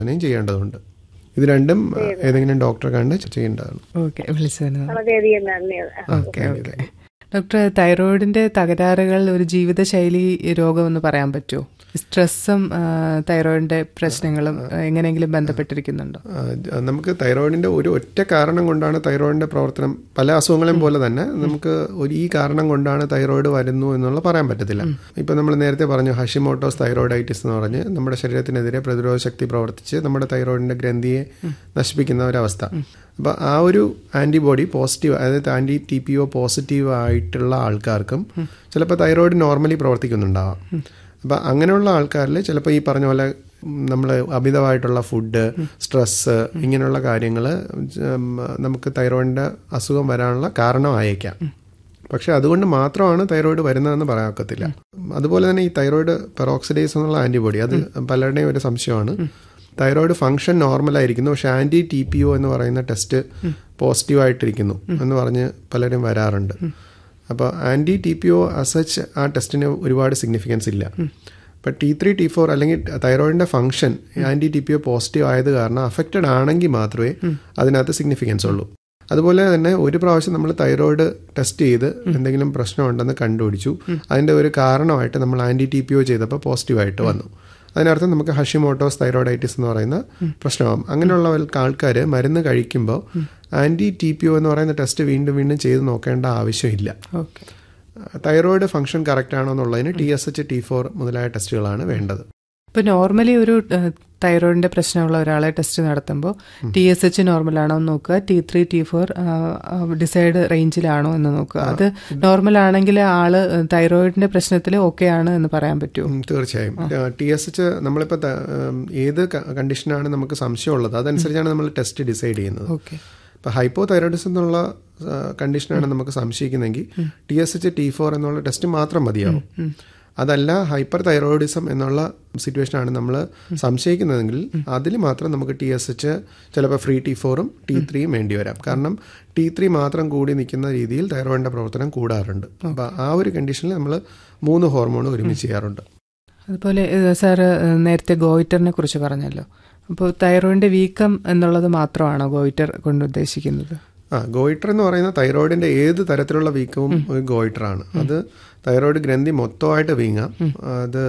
അങ്ങനെയും ചെയ്യേണ്ടതുണ്ട് ഇത് രണ്ടും ഏതെങ്കിലും ഡോക്ടറെ കണ്ട് ചെയ്യേണ്ടതാണ് ഓക്കെ വിളിച്ചതിന് വളരെയധികം നന്ദി ഓക്കെ ഓക്കെ ഡോക്ടർ തൈറോയിഡിന്റെ തകരാറുകൾ ഒരു ജീവിതശൈലി രോഗമെന്ന് പറയാൻ പറ്റുമോ സ്ട്രെസ്സും ആ, തൈറോയിഡിന്റെ പ്രശ്നങ്ങളും ആ, എങ്ങനെയെങ്കിലും ബന്ധപ്പെട്ടിരിക്കുന്നുണ്ടോ ആ, ജ- നമുക്ക് തൈറോയിഡിന്റെ ഒരു ഒറ്റ കാരണം കൊണ്ടാണ് തൈറോയിഡിന്റെ പ്രവർത്തനം പല അസുഖങ്ങളെയും പോലെ തന്നെ നമുക്ക് ഒരു ഈ കാരണം കൊണ്ടാണ് തൈറോയിഡ് വരുന്നു എന്നുള്ള പറയാൻ പറ്റത്തില്ല ഇപ്പൊ നമ്മൾ നേരത്തെ പറഞ്ഞു ഹഷിമോട്ടോസ് തൈറോയിഡൈറ്റിസ് എന്ന് പറഞ്ഞ് നമ്മുടെ ശരീരത്തിനെതിരെ പ്രതിരോധ ശക്തി പ്രവർത്തിച്ച് നമ്മുടെ തൈറോയിഡിന്റെ ഗ്രന്ഥിയെ നശിപ്പിക്കുന്ന ഒരവസ്ഥ അപ്പൊ ആ ഒരു ആന്റിബോഡി പോസിറ്റീവ് അതായത് anti T P O positive ആയിട്ടുള്ള ആൾക്കാർക്കും ചിലപ്പോൾ തൈറോയിഡ് നോർമലി പ്രവർത്തിക്കുന്നുണ്ടാവാം അപ്പം അങ്ങനെയുള്ള ആൾക്കാരിൽ ചിലപ്പോൾ ഈ പറഞ്ഞ പോലെ നമ്മൾ അമിതമായിട്ടുള്ള ഫുഡ് സ്ട്രെസ്സ് ഇങ്ങനെയുള്ള കാര്യങ്ങൾ നമുക്ക് തൈറോയിഡിൻ്റെ അസുഖം വരാനുള്ള കാരണമായേക്കാം പക്ഷെ അതുകൊണ്ട് മാത്രമാണ് തൈറോയിഡ് വരുന്നതെന്ന് പറയാക്കത്തില്ല അതുപോലെ തന്നെ ഈ തൈറോയിഡ് പെറോക്സിഡേസ് എന്നുള്ള ആന്റിബോഡി അത് പലരുടെയും ഒരു സംശയമാണ് തൈറോയിഡ് ഫംഗ്ഷൻ നോർമൽ ആയിരിക്കുന്നു പക്ഷെ ആന്റി ടി പി ഒ എന്ന് പറയുന്ന ടെസ്റ്റ് പോസിറ്റീവ് ആയിട്ടിരിക്കുന്നു എന്ന് പറഞ്ഞ് പലരും വരാറുണ്ട് അപ്പോൾ ആന്റി ടി പി ഒ അസച്ച് ആ ടെസ്റ്റിന് ഒരുപാട് സിഗ്നിഫിക്കൻസ് ഇല്ല ഇപ്പം ടി ത്രീ ടി ഫോർ അല്ലെങ്കിൽ തൈറോയിഡിന്റെ function anti T P O positive ആയത് കാരണം അഫക്റ്റഡ് ആണെങ്കിൽ മാത്രമേ അതിനകത്ത് സിഗ്നിഫിക്കൻസ് ഉള്ളൂ അതുപോലെ തന്നെ ഒരു പ്രാവശ്യം നമ്മൾ തൈറോയിഡ് ടെസ്റ്റ് ചെയ്ത് എന്തെങ്കിലും പ്രശ്നമുണ്ടെന്ന് കണ്ടുപിടിച്ചു അതിന്റെ ഒരു കാരണമായിട്ട് നമ്മൾ ആന്റി ടി പി ഒ ചെയ്തപ്പോൾ പോസിറ്റീവായിട്ട് വന്നു അതിനർത്ഥം നമുക്ക് ഹഷിമോട്ടോസ് തൈറോയിഡൈറ്റിസ് എന്ന് പറയുന്ന പ്രശ്നമാകും അങ്ങനെയുള്ള ആൾക്കാർ മരുന്ന് കഴിക്കുമ്പോൾ ആന്റി ടി പി ഒ എന്ന് പറയുന്ന ടെസ്റ്റ് വീണ്ടും വീണ്ടും ചെയ്ത് നോക്കേണ്ട ആവശ്യമില്ല ഓക്കെ തൈറോയിഡ് ഫംഗ്ഷൻ കറക്റ്റ് ആണോ എന്നുള്ളതിന് T S H T four മുതലായ ടെസ്റ്റുകളാണ് വേണ്ടത് ഇപ്പൊ നോർമലി ഒരു ആ, തൈറോയിഡിന്റെ പ്രശ്നമുള്ള ഒരാളെ ടെസ്റ്റ് നടത്തുമ്പോൾ ടി എസ് എച്ച് നോർമൽ ആണോ എന്ന് നോക്കുക T three T four decide റേഞ്ചിലാണോ എന്ന് നോക്കുക അത് നോർമൽ ആണെങ്കിൽ ആള് തൈറോയിഡിന്റെ പ്രശ്നത്തിൽ ഓക്കെ ആണ് എന്ന് പറയാൻ പറ്റുമോ ഉം, തീർച്ചയായും ടി എസ് എച്ച് നമ്മളിപ്പോൾ ത- ഉം, ഏത് ക- കണ്ടീഷനാണ് നമുക്ക് സംശയമുള്ളത് അതനുസരിച്ചാണ് നമ്മൾ ടെസ്റ്റ് ഡിസൈഡ് ചെയ്യുന്നത് ഓക്കെ ഇപ്പോൾ ഹൈപ്പോ തൈറോയിഡിസം എന്നുള്ള ആ, കണ്ടീഷനാണ് നമുക്ക് സംശയിക്കുന്നെങ്കിൽ T S H T four എന്നുള്ള ടെസ്റ്റ് മാത്രം മതിയാവും അതല്ല ഹൈപ്പർ തൈറോയിഡിസം എന്നുള്ള സിറ്റുവേഷനാണ് നമ്മൾ സംശയിക്കുന്നതെങ്കിൽ അതിൽ മാത്രം നമുക്ക് ടി എസ് എച്ച് ചിലപ്പോൾ ഫ്രീ ടി ഫോറും ടി ത്രീയും വേണ്ടി വരാം കാരണം ടി ത്രീ മാത്രം കൂടി നിൽക്കുന്ന രീതിയിൽ തൈറോയിഡിന്റെ പ്രവർത്തനം കൂടാറുണ്ട് അപ്പോൾ ആ ഒരു കണ്ടീഷനിൽ നമ്മൾ മൂന്ന് ഹോർമോൺ ഒരുമിച്ച് ചെയ്യാറുണ്ട് അതുപോലെ സാറ് നേരത്തെ ഗോയിറ്ററിനെ കുറിച്ച് പറഞ്ഞല്ലോ അപ്പോൾ തൈറോയിഡിന്റെ വീക്കം എന്നുള്ളത് മാത്രമാണോ ഗോയിറ്റർ കൊണ്ട് ഉദ്ദേശിക്കുന്നത് ആ ഗോയിറ്റർ എന്ന് പറയുന്ന തൈറോയിഡിന്റെ ഏത് തരത്തിലുള്ള വീക്കവും ഒരു ഗോയിറ്റർ ആണ് അത് തൈറോയിഡ് ഗ്രന്ഥി മൊത്തമായിട്ട് വീങ്ങാം അത്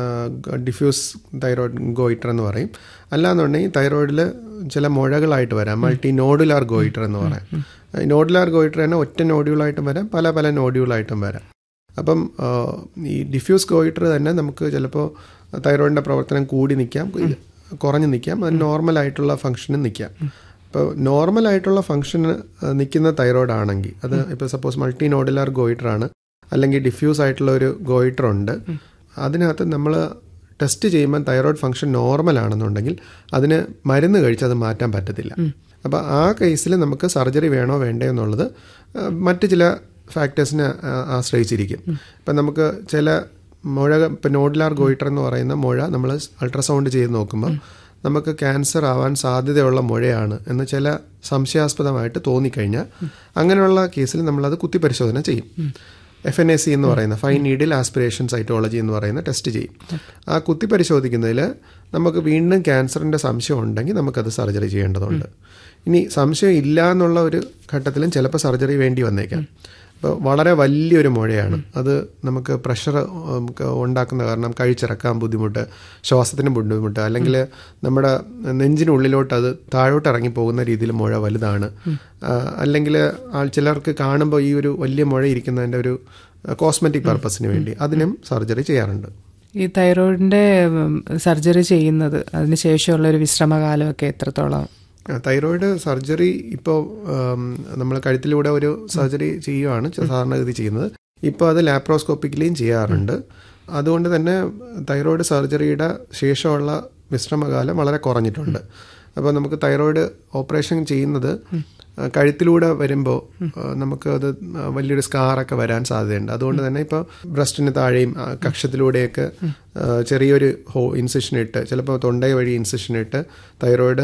ഡിഫ്യൂസ് തൈറോയിഡ് ഗോയിറ്റർ എന്ന് പറയും അല്ലാന്നുണ്ടെങ്കിൽ തൈറോയിഡിൽ ചില മുഴകളായിട്ട് വരാം മൾട്ടി നോഡുലാർ ഗോയിറ്റർ എന്ന് പറയാം നോഡുലാർ ഗോയിറ്റർ തന്നെ ഒറ്റ നോഡ്യൂളായിട്ടും വരാം പല പല നോഡ്യൂളായിട്ടും വരാം അപ്പം ആ, ഈ ഡിഫ്യൂസ് ഗോയിറ്റർ തന്നെ നമുക്ക് ചിലപ്പോൾ തൈറോയിഡിന്റെ പ്രവർത്തനം കൂടി നിൽക്കാം കുറഞ്ഞു നിൽക്കാം അത് നോർമൽ ആയിട്ടുള്ള ഫംഗ്ഷനും നിൽക്കാം ഇപ്പോൾ നോർമൽ ആയിട്ടുള്ള ഫംഗ്ഷന് നിൽക്കുന്ന തൈറോയിഡ് ആണെങ്കിൽ അത് ഇപ്പോൾ സപ്പോസ് മൾട്ടി നോഡുലാർ ഗോയിറ്റർ ആണ് അല്ലെങ്കിൽ ഡിഫ്യൂസ് ആയിട്ടുള്ള ഒരു ഗോയിറ്റർ ഉണ്ട് അതിനകത്ത് നമ്മൾ ടെസ്റ്റ് ചെയ്യുമ്പോൾ തൈറോയിഡ് ഫംഗ്ഷൻ നോർമൽ ആണെന്നുണ്ടെങ്കിൽ അതിന് മരുന്ന് കഴിച്ച് അത് മാറ്റാൻ പറ്റത്തില്ല അപ്പോൾ ആ കേസിൽ നമുക്ക് സർജറി വേണോ വേണ്ടേ എന്നുള്ളത് ആ, മറ്റ് ചില ഫാക്ടേഴ്സിനെ ആ, ആശ്രയിച്ചിരിക്കും ഇപ്പം നമുക്ക് ചില മുഴ ഇപ്പം നോഡുലാർ ഗോയിറ്റർ എന്ന് പറയുന്ന മുഴ നമ്മൾ അൾട്രാസൗണ്ട് ചെയ്ത് നോക്കുമ്പോൾ നമുക്ക് ക്യാൻസർ ആവാൻ സാധ്യതയുള്ള മുഴയാണ് എന്ന് ചില സംശയാസ്പദമായിട്ട് തോന്നിക്കഴിഞ്ഞാൽ അങ്ങനെയുള്ള കേസിൽ നമ്മളത് കുത്തിപ്പരിശോധന ചെയ്യും എഫ് എൻ എ സി എന്ന് പറയുന്ന ഫൈൻ നീഡിൽ ആസ്പിറേഷൻ സൈറ്റോളജി എന്ന് പറയുന്ന ടെസ്റ്റ് ചെയ്യും ആ കുത്തി പരിശോധിക്കുന്നതിൽ നമുക്ക് വീണ്ടും ക്യാൻസറിൻ്റെ സംശയം ഉണ്ടെങ്കിൽ നമുക്കത് സർജറി ചെയ്യേണ്ടതുണ്ട് ഇനി സംശയം ഇല്ല എന്നുള്ള ഒരു ഘട്ടത്തിലും ചിലപ്പോൾ സർജറി വേണ്ടി വന്നേക്കാം ഇപ്പോൾ വളരെ വലിയൊരു മുഴയാണ് അത് നമുക്ക് പ്രഷർ ഉണ്ടാക്കുന്ന കാരണം കഴിച്ചിറക്കാൻ ബുദ്ധിമുട്ട് ശ്വാസത്തിന് ബുദ്ധിമുട്ട് അല്ലെങ്കിൽ നമ്മുടെ നെഞ്ചിനുള്ളിലോട്ട് അത് താഴോട്ട് ഇറങ്ങി പോകുന്ന രീതിയിൽ മുഴ വലുതാണ് അല്ലെങ്കിൽ ചിലർക്ക് കാണുമ്പോൾ ഈ ഒരു വലിയ മുഴ ഇരിക്കുന്നതിൻ്റെ ഒരു കോസ്മെറ്റിക് പർപ്പസിന് വേണ്ടി അതിനും സർജറി ചെയ്യാറുണ്ട് ഈ തൈറോയിഡിന്റെ സർജറി ചെയ്യുന്നത് അതിന് ശേഷമുള്ള ഒരു വിശ്രമകാലമൊക്കെ എത്രത്തോളം തൈറോയിഡ് സർജറി ഇപ്പോൾ നമ്മൾ കഴുത്തിലൂടെ ഒരു സർജറി ചെയ്യുകയാണ് സാധാരണഗതി ചെയ്യുന്നത് ഇപ്പോൾ അത് ലാപ്രോസ്കോപ്പിക്കലിയും ചെയ്യാറുണ്ട് അതുകൊണ്ട് തന്നെ തൈറോയിഡ് സർജറിയുടെ ശേഷമുള്ള വിശ്രമകാലം വളരെ കുറഞ്ഞിട്ടുണ്ട് അപ്പോൾ നമുക്ക് തൈറോയിഡ് ഓപ്പറേഷൻ ചെയ്യുന്നത് കഴുത്തിലൂടെ വരുമ്പോൾ നമുക്ക് അത് വലിയൊരു സ്കാറൊക്കെ വരാൻ സാധ്യതയുണ്ട് അതുകൊണ്ട് തന്നെ ഇപ്പോൾ ബ്രസ്റ്റിന് താഴെയും കക്ഷത്തിലൂടെയൊക്കെ ചെറിയൊരു ഹോ ഇൻസിഷൻ ഇട്ട് ചിലപ്പോൾ തൊണ്ടയ വഴി ഇൻസിഷൻ ഇട്ട് തൈറോയിഡ്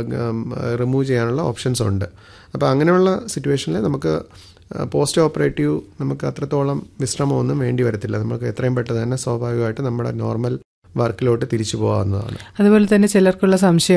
റിമൂവ് ചെയ്യാനുള്ള ഓപ്ഷൻസ് ഉണ്ട് അപ്പോൾ അങ്ങനെയുള്ള സിറ്റുവേഷനിൽ നമുക്ക് പോസ്റ്റ് ഓപ്പറേറ്റീവ് നമുക്ക് അത്രത്തോളം വിശ്രമമൊന്നും വേണ്ടി വരത്തില്ല നമുക്ക് എത്രയും പെട്ടെന്ന് തന്നെ സ്വാഭാവികമായിട്ട് നമ്മുടെ നോർമൽ വർക്കിലോട്ട് തിരിച്ചു പോകാവുന്നതാണ് അതുപോലെ തന്നെ ചിലർക്കുള്ള സംശയം